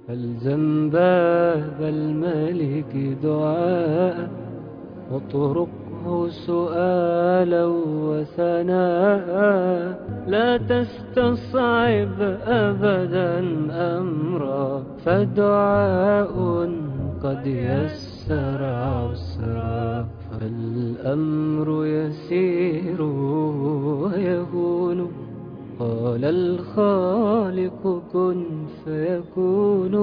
فالزم باب الملك دعاء واطرقه سؤالا وثناء لا تستصعب أبدا أمرا فدعاء قد يسر عسرا فالأمر يسير ويهون قال الخالق كن فيكون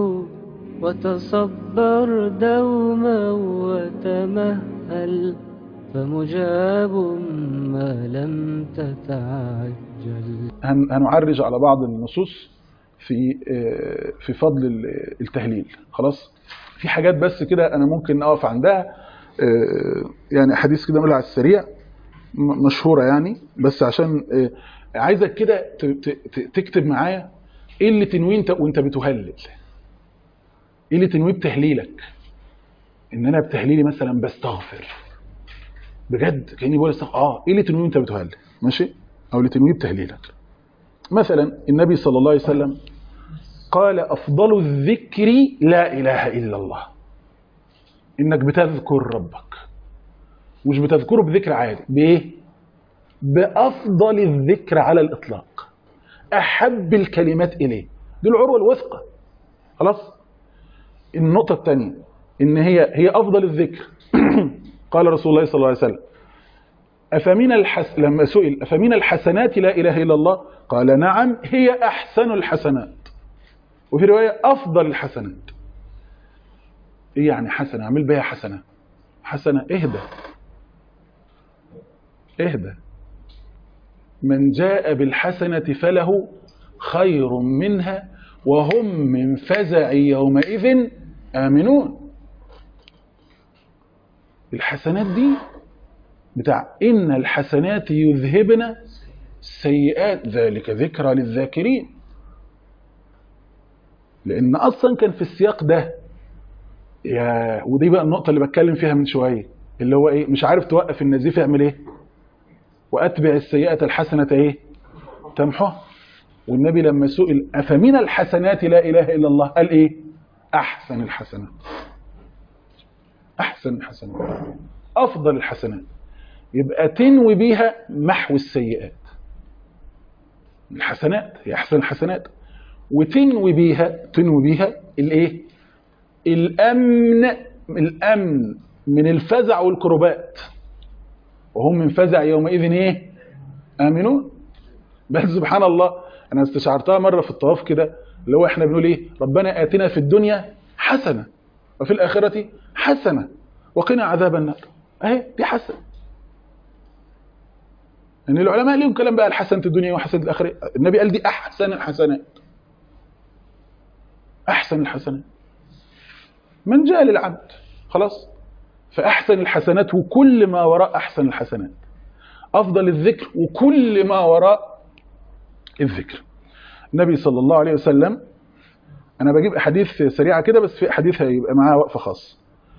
وتصبر دوما وتمهل فمجاب ما لم تتعجل هن- هنعرج على بعض النصوص في آه، في فضل ال- التهليل خلاص في حاجات بس كده انا ممكن اقف عندها آه، يعني احاديث كده نقولها على السريع م- مشهوره يعني بس عشان آه، عايزك كده ت- ت- ت- تكتب معايا ايه اللي تنويه انت وانت بتهلل ايه اللي تنويه بتهليلك ان انا بتهليلي مثلا بستغفر بجد كاني بقول استغفر اه ايه اللي تنويه وانت بتهلل ماشي او اللي تنويه بتهليلك مثلا النبي صلى الله عليه وسلم قال افضل الذكر لا اله الا الله انك بتذكر ربك مش بتذكره بذكر عادي بايه بافضل الذكر على الاطلاق احب الكلمات اليه دي العروه الوثقه خلاص النقطه الثانيه ان هي هي افضل الذكر قال رسول الله صلى الله عليه وسلم أفمن الحس... لما سئل أفمن الحسنات لا إله إلا الله قال نعم هي أحسن الحسنات وفي رواية أفضل الحسنات إيه يعني حسنة أعمل بها حسنة حسنة اهدى اهدى من جاء بالحسنة فله خير منها وهم من فزع يومئذ آمنون الحسنات دي بتاع إن الحسنات يذهبن السيئات ذلك ذكرى للذاكرين لأن أصلا كان في السياق ده يا ودي بقى النقطة اللي بتكلم فيها من شوية اللي هو إيه مش عارف توقف النزيف يعمل إيه وأتبع السيئة الحسنة إيه تمحوها والنبي لما سئل أفمن الحسنات لا إله إلا الله قال إيه أحسن الحسنات أحسن الحسنات أفضل الحسنات يبقى تنوي بيها محو السيئات الحسنات هي احسن الحسنات وتنوي بيها تنوي بيها الايه الامن الامن من الفزع والكربات وهم من فزع يومئذ ايه امنون بل سبحان الله انا استشعرتها مره في الطواف كده اللي هو احنا بنقول ايه ربنا اتنا في الدنيا حسنه وفي الاخره حسنه وقنا عذاب النار اهي دي حسنه ان يعني العلماء ليهم كلام بقى الحسنه الدنيا وحسنه الاخره النبي قال دي احسن الحسنات احسن الحسنات من جاء للعبد خلاص فاحسن الحسنات وكل ما وراء احسن الحسنات افضل الذكر وكل ما وراء الذكر النبي صلى الله عليه وسلم انا بجيب احاديث سريعه كده بس في احاديث هيبقى معاها وقفه خاصه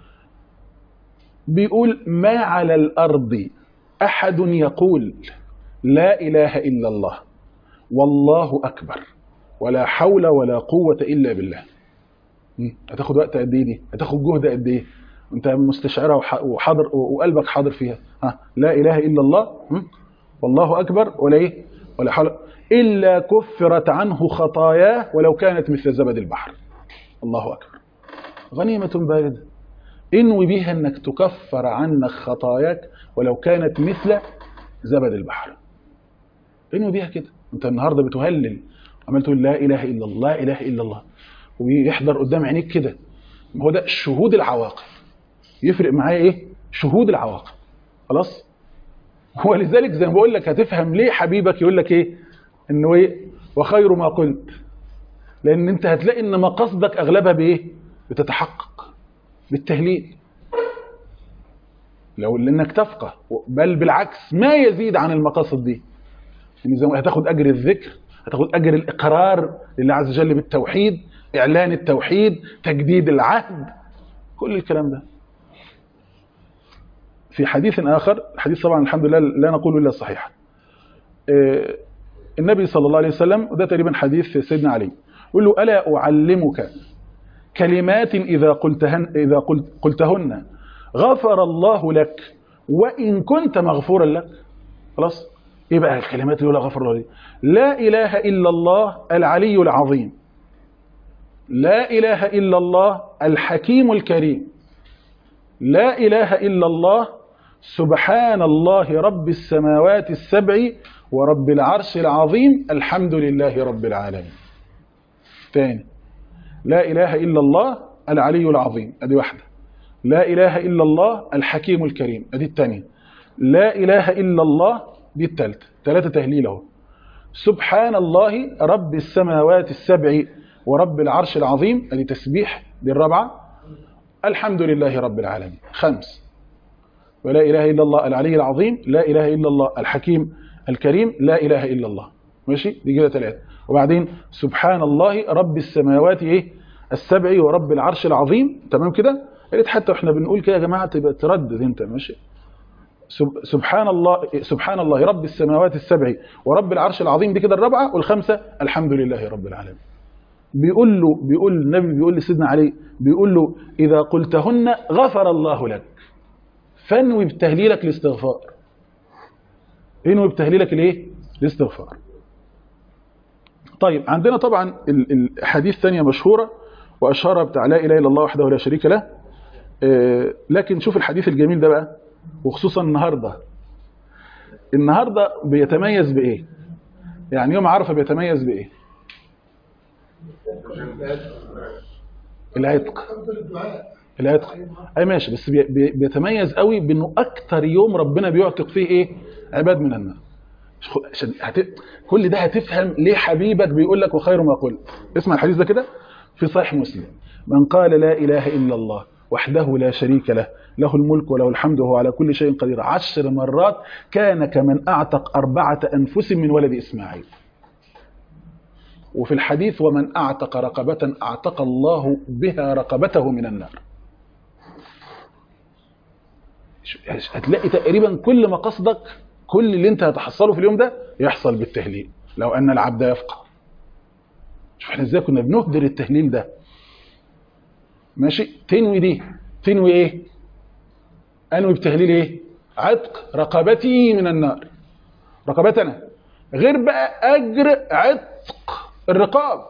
بيقول ما على الارض احد يقول لا اله الا الله والله اكبر ولا حول ولا قوه الا بالله هتاخد وقت قد ايه دي هتاخد جهد قد ايه انت مستشعرها وحاضر وقلبك حاضر فيها ها لا اله الا الله والله اكبر ولا ايه ولا حول الا كفرت عنه خطاياه ولو كانت مثل زبد البحر الله اكبر غنيمه بارده انوي بها انك تكفر عنك خطاياك ولو كانت مثل زبد البحر انوي بيها كده انت النهارده بتهلل عمال تقول لا اله الا الله لا اله الا الله ويحضر قدام عينيك كده هو ده شهود العواقب يفرق معايا ايه شهود العواقب خلاص ولذلك زي ما بقول لك هتفهم ليه حبيبك يقول لك ايه انه ايه وخير ما قلت لان انت هتلاقي ان مقاصدك اغلبها بايه بتتحقق بالتهليل لو لانك تفقه بل بالعكس ما يزيد عن المقاصد دي يعني زي ما هتاخد اجر الذكر هتاخد اجر الاقرار لله عز وجل بالتوحيد اعلان التوحيد تجديد العهد كل الكلام ده في حديث اخر الحديث طبعا الحمد لله لا نقول الا صحيح النبي صلى الله عليه وسلم وده تقريبا حديث سيدنا علي يقول له الا اعلمك كلمات إذا قلتهن, إذا قلت قلتهن غفر الله لك وإن كنت مغفورا لك خلاص إيه بقى الكلمات اللي يقولها غفر الله لك لا إله إلا الله العلي العظيم لا إله إلا الله الحكيم الكريم لا إله إلا الله سبحان الله رب السماوات السبع ورب العرش العظيم الحمد لله رب العالمين ثاني لا إله إلا الله العلي العظيم أدي واحدة لا إله إلا الله الحكيم الكريم أدي الثانية لا إله إلا الله دي الثالثة ثلاثة تهليل اهو سبحان الله رب السماوات السبع ورب العرش العظيم أدي تسبيح دي الرابعة الحمد لله رب العالمين خمس ولا إله إلا الله العلي العظيم لا إله إلا الله الحكيم الكريم لا إله إلا الله ماشي دي كده ثلاثة وبعدين سبحان الله رب السماوات إيه السبع ورب العرش العظيم تمام كده يا ريت حتى احنا بنقول كده يا جماعة تبقى تردد انت ماشي سبحان الله سبحان الله رب السماوات السبع ورب العرش العظيم دي كده الرابعة والخمسة الحمد لله رب العالمين بيقول له بيقول النبي بيقول لسيدنا علي بيقول له إذا قلتهن غفر الله لك فانوي بتهليلك الاستغفار انوي بتهليلك الايه الاستغفار طيب عندنا طبعا الحديث ثانية مشهورة وأشهرها بتاع لا إله إلا الله وحده لا شريك له لكن شوف الحديث الجميل ده بقى وخصوصا النهاردة النهاردة بيتميز بإيه يعني يوم عرفة بيتميز بإيه العتق العتق اي ماشي بس بيتميز قوي بانه اكتر يوم ربنا بيعتق فيه ايه عباد من النار عشان هت... كل ده هتفهم ليه حبيبك بيقول لك وخير ما قلت اسمع الحديث ده كده في صحيح مسلم من قال لا اله الا الله وحده لا شريك له له الملك وله الحمد وهو على كل شيء قدير عشر مرات كان كمن اعتق اربعه انفس من ولد اسماعيل وفي الحديث ومن اعتق رقبه اعتق الله بها رقبته من النار هتلاقي تقريبا كل مقاصدك كل اللي انت هتحصله في اليوم ده يحصل بالتهليل لو ان العبد يفقه شوف احنا ازاي كنا بنهدر التهليل ده ماشي تنوي دي تنوي ايه انوي بتهليل ايه عتق رقبتي من النار رقبتنا غير بقى اجر عتق الرقاب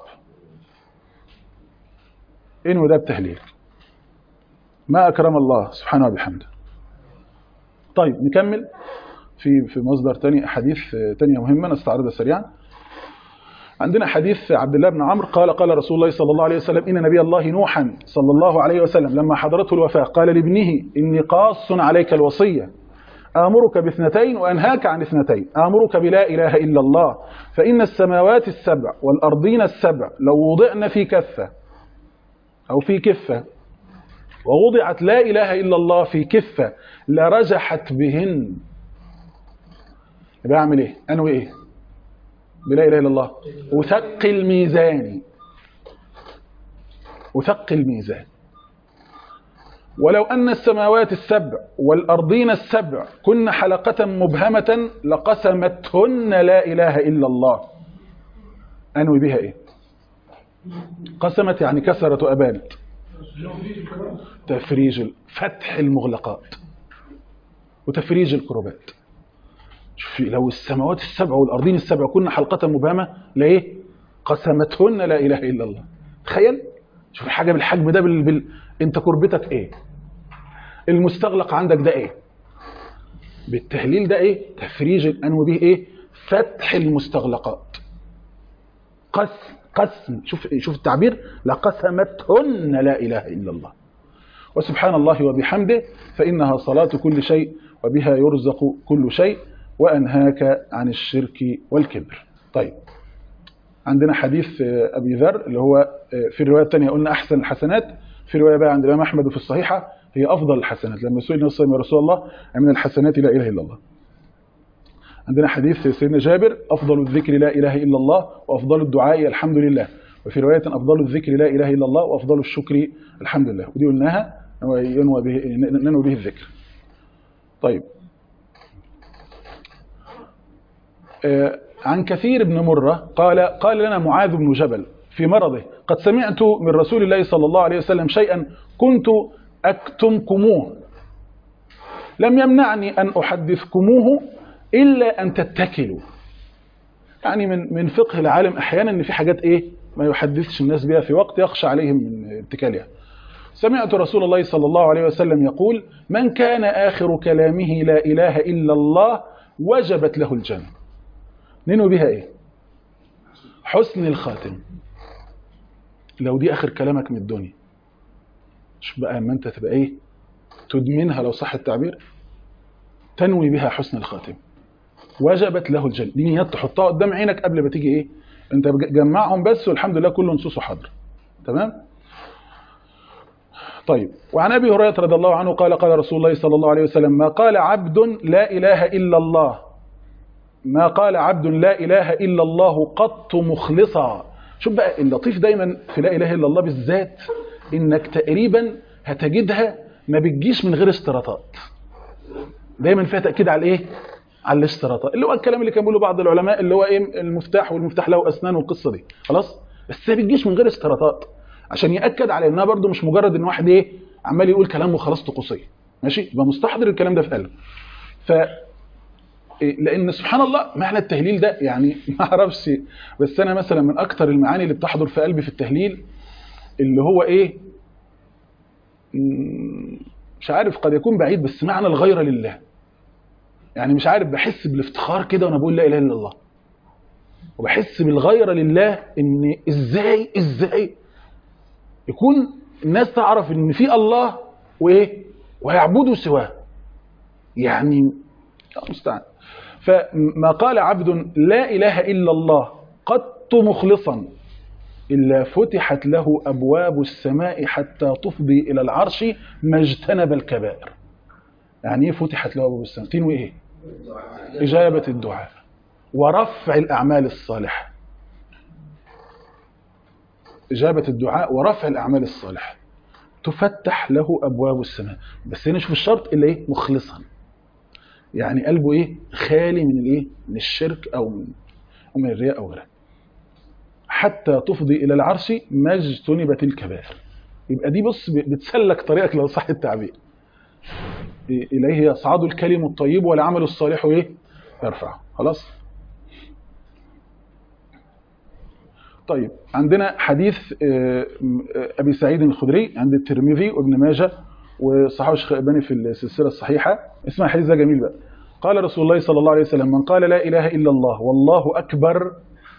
انوي ده بتهليل ما اكرم الله سبحانه وبحمده طيب نكمل في في مصدر تاني احاديث تانية مهمه نستعرضها سريعا عندنا حديث عبد الله بن عمرو قال قال رسول الله صلى الله عليه وسلم ان نبي الله نوحا صلى الله عليه وسلم لما حضرته الوفاه قال لابنه اني قاص عليك الوصيه امرك باثنتين وانهاك عن اثنتين امرك بلا اله الا الله فان السماوات السبع والارضين السبع لو وضعن في كفه او في كفه ووضعت لا إله إلا الله في كفة لرجحت بهن يبقى أعمل إيه أنوي إيه بلا إله إلا الله وثقل ميزاني وثقل ميزان ولو أن السماوات السبع والأرضين السبع كن حلقة مبهمة لقسمتهن لا إله إلا الله أنوي بها إيه قسمت يعني كسرت وأبانت تفريج فتح المغلقات وتفريج الكروبات شوفي لو السماوات السبع والأرضين السبع كنا حلقة مبهمة لإيه قسمتهن لا إله إلا الله تخيل شوف حاجة بالحجم ده بال... بال... انت كربتك ايه المستغلق عندك ده ايه بالتهليل ده ايه تفريج الانو به ايه فتح المستغلقات قسم قسم شوف شوف التعبير لقسمتهن لا اله الا الله وسبحان الله وبحمده فانها صلاه كل شيء وبها يرزق كل شيء وانهاك عن الشرك والكبر طيب عندنا حديث ابي ذر اللي هو في الروايه الثانيه قلنا احسن الحسنات في روايه بقى عند الامام احمد في الصحيحه هي افضل الحسنات لما سئل النبي يا رسول الله من الحسنات لا اله الا الله عندنا حديث سيدنا جابر افضل الذكر لا اله الا الله وافضل الدعاء الحمد لله وفي روايه افضل الذكر لا اله الا الله وافضل الشكر الحمد لله ودي قلناها ينوى به ننوي به الذكر طيب عن كثير بن مرة قال قال لنا معاذ بن جبل في مرضه قد سمعت من رسول الله صلى الله عليه وسلم شيئا كنت أكتمكموه لم يمنعني أن أحدثكموه إلا أن تتكلوا يعني من من فقه العالم أحيانا أن في حاجات إيه ما يحدثش الناس بها في وقت يخشى عليهم من اتكالها سمعت رسول الله صلى الله عليه وسلم يقول من كان آخر كلامه لا إله إلا الله وجبت له الجنة ننوي بها إيه حسن الخاتم لو دي آخر كلامك من الدنيا مش بقى اما انت تبقى ايه تدمنها لو صح التعبير تنوي بها حسن الخاتم وجبت له الجنة دي نيات تحطها قدام عينك قبل ما تيجي ايه انت جمعهم بس والحمد لله كل نصوصه حاضر تمام طيب وعن ابي هريره رضي الله عنه قال قال رسول الله صلى الله عليه وسلم ما قال عبد لا اله الا الله ما قال عبد لا اله الا الله قط مخلصا شوف بقى اللطيف دايما في لا اله الا الله بالذات انك تقريبا هتجدها ما بتجيش من غير استراطات دايما فيها تاكيد على الايه على الاشتراطات اللي هو الكلام اللي كان بيقوله بعض العلماء اللي هو ايه المفتاح والمفتاح له اسنان والقصه دي خلاص بس ما بتجيش من غير استراطات عشان ياكد على انها برده مش مجرد ان واحد ايه عمال يقول كلام وخلاص طقوسيه ماشي يبقى مستحضر الكلام ده في قلبه ف لان سبحان الله معنى التهليل ده يعني ما اعرفش بس انا مثلا من اكتر المعاني اللي بتحضر في قلبي في التهليل اللي هو ايه مش عارف قد يكون بعيد بس معنى الغيرة لله يعني مش عارف بحس بالافتخار كده وانا بقول لا اله الا الله وبحس بالغيرة لله ان ازاي ازاي يكون الناس تعرف ان في الله وايه ويعبدوا سواه يعني مستعان فما قال عبد لا اله الا الله قط مخلصا إلا فتحت له أبواب السماء حتى تفضي إلى العرش ما اجتنب الكبائر يعني ايه فتحت له أبواب السماء تنوي إيه إجابة الدعاء ورفع الأعمال الصالحة إجابة الدعاء ورفع الأعمال الصالحة تفتح له أبواب السماء بس هنا شوف الشرط اللي إيه مخلصا يعني قلبه إيه خالي من الإيه من الشرك أو من أو من الرياء أو غيره حتى تفضي إلى العرش ما اجتنبت الكبائر يبقى دي بص بتسلك طريقك لو صح التعبير إليه يصعد الكلم الطيب والعمل الصالح إيه يرفع خلاص طيب عندنا حديث أبي سعيد الخدري عند الترمذي وابن ماجه وصحابه الشيخ الألباني في السلسلة الصحيحة اسمع الحديث ده جميل بقى قال رسول الله صلى الله عليه وسلم من قال لا إله إلا الله والله أكبر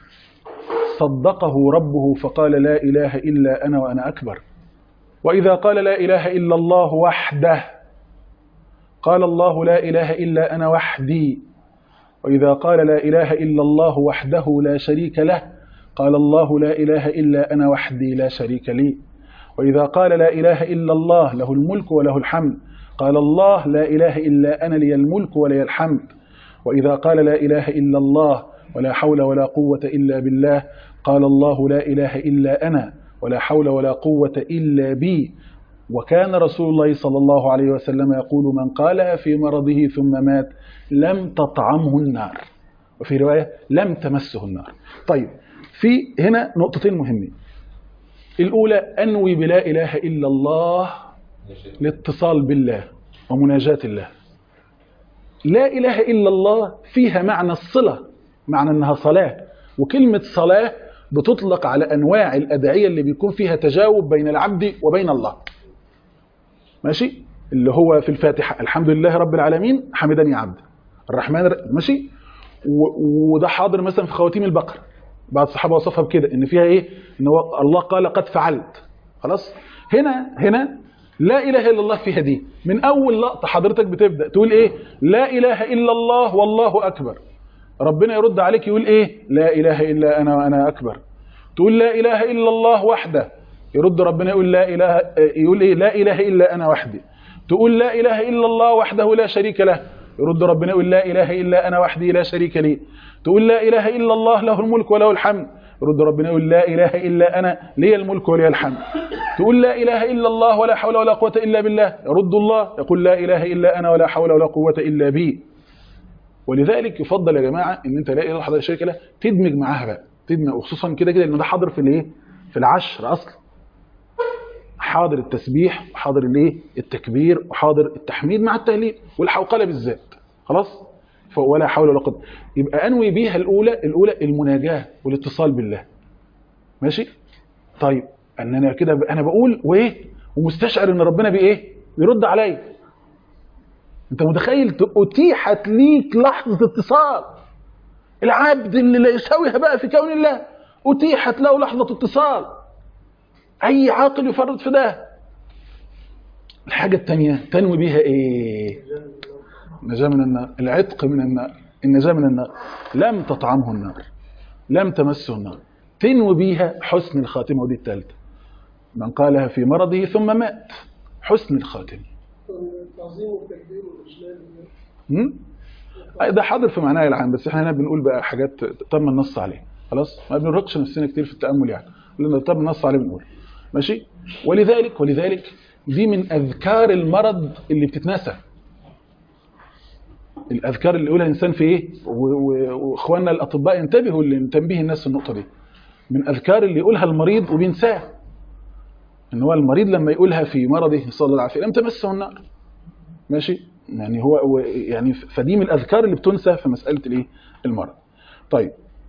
صدقه ربه فقال لا إله إلا أنا وأنا أكبر وإذا قال لا إله إلا الله وحده قال الله لا إله إلا أنا وحدي وإذا قال لا إله إلا الله وحده لا شريك له قال الله لا إله إلا أنا وحدي لا شريك لي وإذا قال لا إله إلا الله له الملك وله الحمد قال الله لا إله إلا أنا لي الملك ولي الحمد وإذا قال لا إله إلا الله ولا حول ولا قوة إلا بالله قال الله لا إله إلا أنا ولا حول ولا قوة إلا بي وكان رسول الله صلى الله عليه وسلم يقول من قالها في مرضه ثم مات لم تطعمه النار وفي رواية لم تمسه النار طيب في هنا نقطتين مهمين الأولى أنوي بلا إله إلا الله الاتصال بالله ومناجاة الله لا إله إلا الله فيها معنى الصلة معنى أنها صلاة وكلمة صلاة بتطلق على أنواع الأدعية اللي بيكون فيها تجاوب بين العبد وبين الله ماشي اللي هو في الفاتحة الحمد لله رب العالمين حمدني عبد الرحمن ماشي وده حاضر مثلا في خواتيم البقرة بعض الصحابة وصفها بكده ان فيها ايه ان الله قال قد فعلت خلاص هنا هنا لا اله الا الله فيها دي من اول لقطة حضرتك بتبدأ تقول ايه لا اله الا الله والله اكبر ربنا يرد عليك يقول ايه لا اله الا انا وانا اكبر تقول لا اله الا الله وحده يرد ربنا يقول لا اله يقول ايه لا اله الا انا وحدي تقول لا اله الا الله وحده لا شريك له يرد ربنا يقول لا اله الا انا وحدي لا شريك لي تقول لا اله الا الله له الملك وله الحمد يرد ربنا يقول لا اله الا انا لي الملك ولي الحمد تقول لا اله الا الله ولا حول ولا قوه الا بالله يرد الله يقول لا اله الا انا ولا حول ولا قوه الا بي ولذلك يفضل يا جماعه ان انت لا اله الا الله شريك له تدمج معاها بقى تدمج وخصوصا كده كده ان ده حاضر في الايه في العشر اصلا حاضر التسبيح وحاضر الايه التكبير وحاضر التحميد مع التهليل والحوقله بالذات خلاص ولا حول ولا قوه يبقى انوي بيها الاولى الاولى المناجاه والاتصال بالله ماشي طيب ان انا كده انا بقول وايه ومستشعر ان ربنا بايه بيرد عليا انت متخيل اتيحت ليك لحظه اتصال العبد اللي لا يساويها بقى في كون الله اتيحت له لحظه اتصال اي عاقل يفرط في ده الحاجه الثانيه تنوي بيها ايه النجاه من النار العتق من النار النجاه من النار لم تطعمه النار لم تمسه النار تنوي بيها حسن الخاتمه ودي الثالثه من قالها في مرضه ثم مات حسن الخاتمه تعظيم والتكبير والاجلال هم؟ ده حاضر في معناه العام بس احنا هنا بنقول بقى حاجات تم النص عليها خلاص ما بنرقش نفسنا كتير في التامل يعني لان تم النص عليه بنقول ماشي ولذلك ولذلك دي من اذكار المرض اللي بتتنسى الاذكار اللي يقولها الانسان في ايه واخواننا الاطباء ينتبهوا لتنبيه الناس في النقطه دي من اذكار اللي يقولها المريض وبينساه ان هو المريض لما يقولها في مرضه صلى الله عليه وسلم لم تمسه النار ماشي يعني هو يعني فدي من الاذكار اللي بتنسى في مساله الايه المرض طيب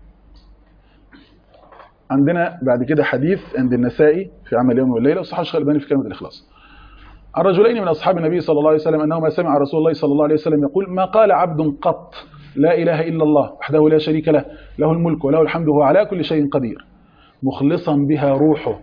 عندنا بعد كده حديث عند النسائي في عمل يوم والليله وصححه الشيخ الالباني في كلمه الاخلاص عن رجلين من اصحاب النبي صلى الله عليه وسلم انهما سمع رسول الله صلى الله عليه وسلم يقول ما قال عبد قط لا اله الا الله وحده لا شريك له له الملك وله الحمد وهو على كل شيء قدير مخلصا بها روحه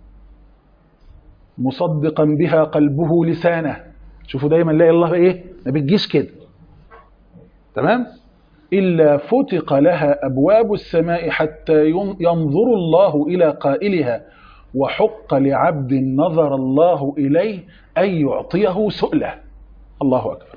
مصدقا بها قلبه لسانه شوفوا دايما لا الله ايه ما بتجيش كده تمام إلا فتق لها أبواب السماء حتى ينظر الله إلى قائلها وحق لعبد نظر الله إليه أن يعطيه سؤله الله أكبر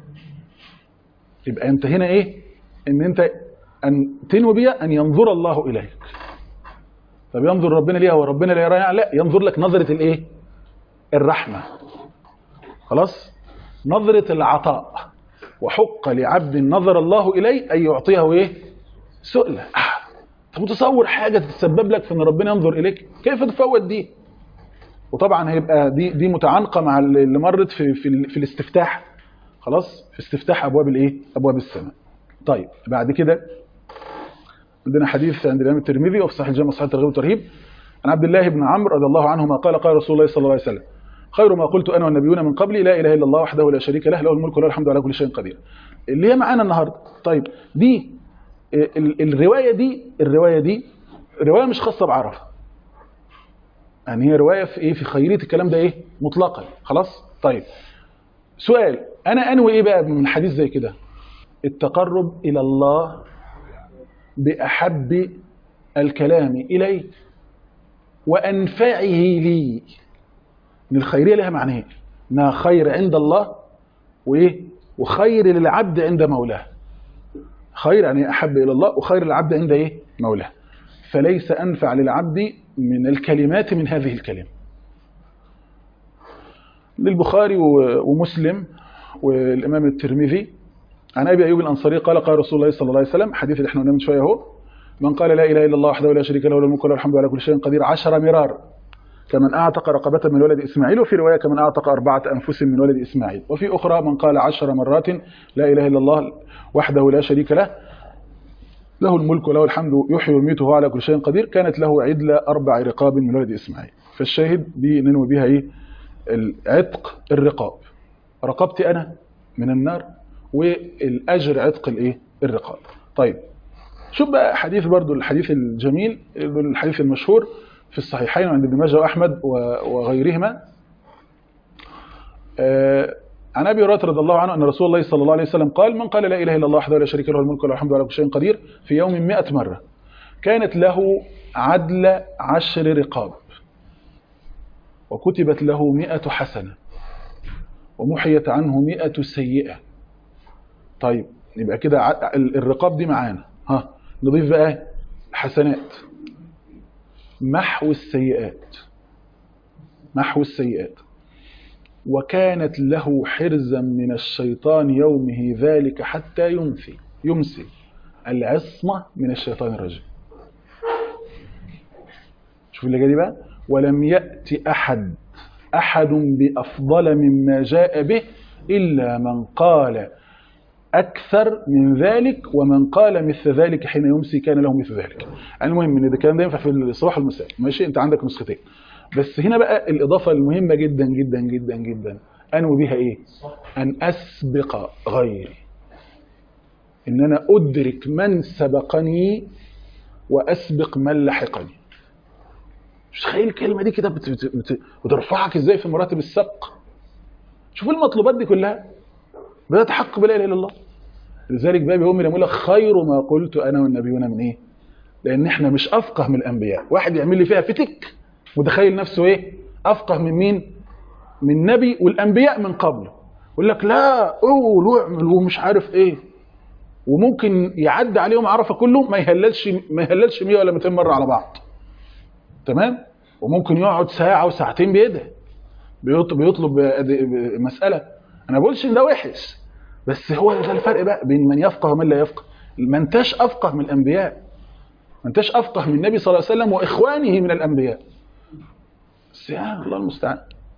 يبقى أنت هنا إيه إن أنت أن تنوي بيها أن ينظر الله إليك طب ينظر ربنا ليها وربنا لا يراها لا ينظر لك نظرة الإيه الرحمة خلاص نظرة العطاء وحق لعبد نظر الله إليه أن يعطيه إيه سؤلة طب متصور حاجة تتسبب لك في أن ربنا ينظر إليك كيف تفوت دي وطبعا هيبقى دي دي متعانقة مع اللي مرت في في, في الاستفتاح خلاص في استفتاح أبواب الإيه أبواب السماء طيب بعد كده عندنا حديث عند الإمام الترمذي وفي صحيح الجامع صحيح الترغيب والترهيب عن عبد الله بن عمرو رضي الله عنهما قال قال رسول الله صلى الله عليه وسلم خير ما قلت انا والنبيون من قبلي لا اله الا الله وحده لا شريك له له الملك وله الحمد على كل شيء قدير اللي هي معانا النهارده طيب دي الروايه دي الروايه دي روايه مش خاصه بعرفه يعني هي روايه في ايه في خيريه الكلام ده ايه مطلقا خلاص طيب سؤال انا انوي ايه بقى من حديث زي كده التقرب الى الله باحب الكلام الي وانفعه لي ان الخيريه لها معنيين انها خير عند الله وايه وخير للعبد عند مولاه خير يعني احب الى الله وخير للعبد عند ايه مولاه فليس انفع للعبد من الكلمات من هذه الكلمه للبخاري ومسلم والامام الترمذي عن ابي ايوب الانصاري قال قال رسول الله صلى الله عليه وسلم حديث اللي احنا قلنا من شويه اهو من قال لا اله الا الله وحده لا شريك له له الملك وله الحمد على كل شيء قدير عشر مرار كمن أعتق رقبة من ولد إسماعيل وفي رواية كمن أعتق أربعة أنفس من ولد إسماعيل وفي أخرى من قال عشر مرات لا إله إلا الله وحده لا شريك له له الملك وله الحمد يحيي ويميت وهو على كل شيء قدير كانت له عدل أربع رقاب من ولد إسماعيل فالشاهد دي ننوي بها إيه العتق الرقاب رقبتي أنا من النار والأجر عتق الإيه الرقاب طيب شوف بقى حديث برضو الحديث الجميل الحديث المشهور في الصحيحين عند ابن ماجه واحمد وغيرهما عن ابي هريره رضي الله عنه ان رسول الله صلى الله عليه وسلم قال من قال لا اله الا الله وحده لا شريك له الملك وله الحمد على كل شيء قدير في يوم 100 مره كانت له عدل عشر رقاب وكتبت له مئة حسنة ومحيت عنه مئة سيئة طيب يبقى كده الرقاب دي معانا ها نضيف بقى حسنات محو السيئات محو السيئات وكانت له حرزا من الشيطان يومه ذلك حتى يمسي يمسي العصمة من الشيطان الرجيم شوف اللي جاي بقى ولم يأتي أحد أحد بأفضل مما جاء به إلا من قال أكثر من ذلك ومن قال مثل ذلك حين يمسي كان له مثل ذلك المهم ان ده الكلام ده ينفع في الصباح والمساء ماشي انت عندك نسختين بس هنا بقى الإضافة المهمة جدا جدا جدا جدا أنوي بها إيه أن أسبق غيري إن أنا أدرك من سبقني وأسبق من لحقني مش تخيل الكلمة دي كده بت- بت- بت- بترفعك إزاي في مراتب السبق شوف المطلوبات دي كلها بدأت تحقق بلا إله إلا الله لذلك بقى بيقوم يقول لك خير ما قلت أنا والنبيون من إيه لأن إحنا مش أفقه من الأنبياء واحد يعمل لي فيها فتك متخيل نفسه إيه أفقه من مين من نبي والأنبياء من قبله يقول لك لا قول واعمل ومش عارف إيه وممكن يعدي عليهم عرفه كله ما يهللش ما يهللش 100 ولا 200 مره على بعض تمام وممكن يقعد ساعه وساعتين بيدعي بيطلب بيطلب مساله انا ما بقولش ان ده وحش بس هو ده الفرق بقى بين من يفقه ومن لا يفقه ما انتش افقه من الانبياء ما انتش افقه من النبي صلى الله عليه وسلم واخوانه من الانبياء بس يا الله المستعان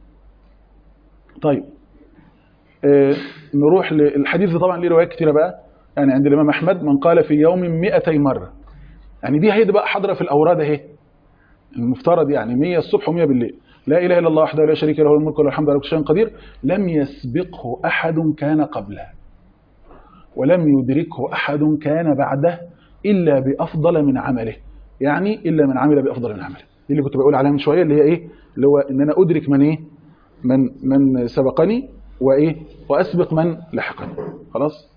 طيب آه نروح للحديث ده طبعا ليه روايات كتيره بقى يعني عند الامام احمد من قال في يوم 200 مره يعني دي هي دي بقى حاضره في الاوراد اهي المفترض يعني 100 الصبح و100 بالليل لا اله الا الله وحده لا شريك له الملك وله الحمد على كل شيء قدير لم يسبقه احد كان قبله ولم يدركه احد كان بعده الا بافضل من عمله يعني الا من عمل بافضل من عمله دي اللي كنت بقول عليها من شويه اللي هي ايه اللي هو ان انا ادرك من ايه من من سبقني وايه واسبق من لحقني خلاص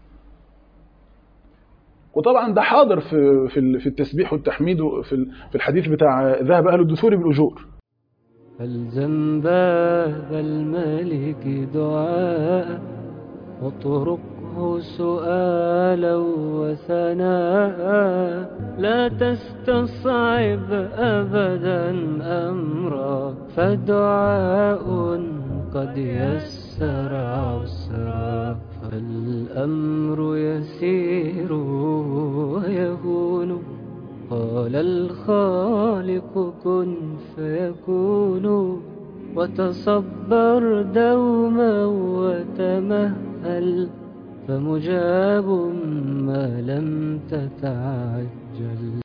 وطبعا ده حاضر في في في التسبيح والتحميد في في الحديث بتاع ذهب اهل الدثور بالاجور فالزم باب الملك دعاء واطرقه سؤالا وثناء لا تستصعب أبدا أمرا فدعاء قد يسر عسرا فالأمر يسير ويهون قال الخالق كن فيكون وتصبر دوما وتمهل فمجاب ما لم تتعجل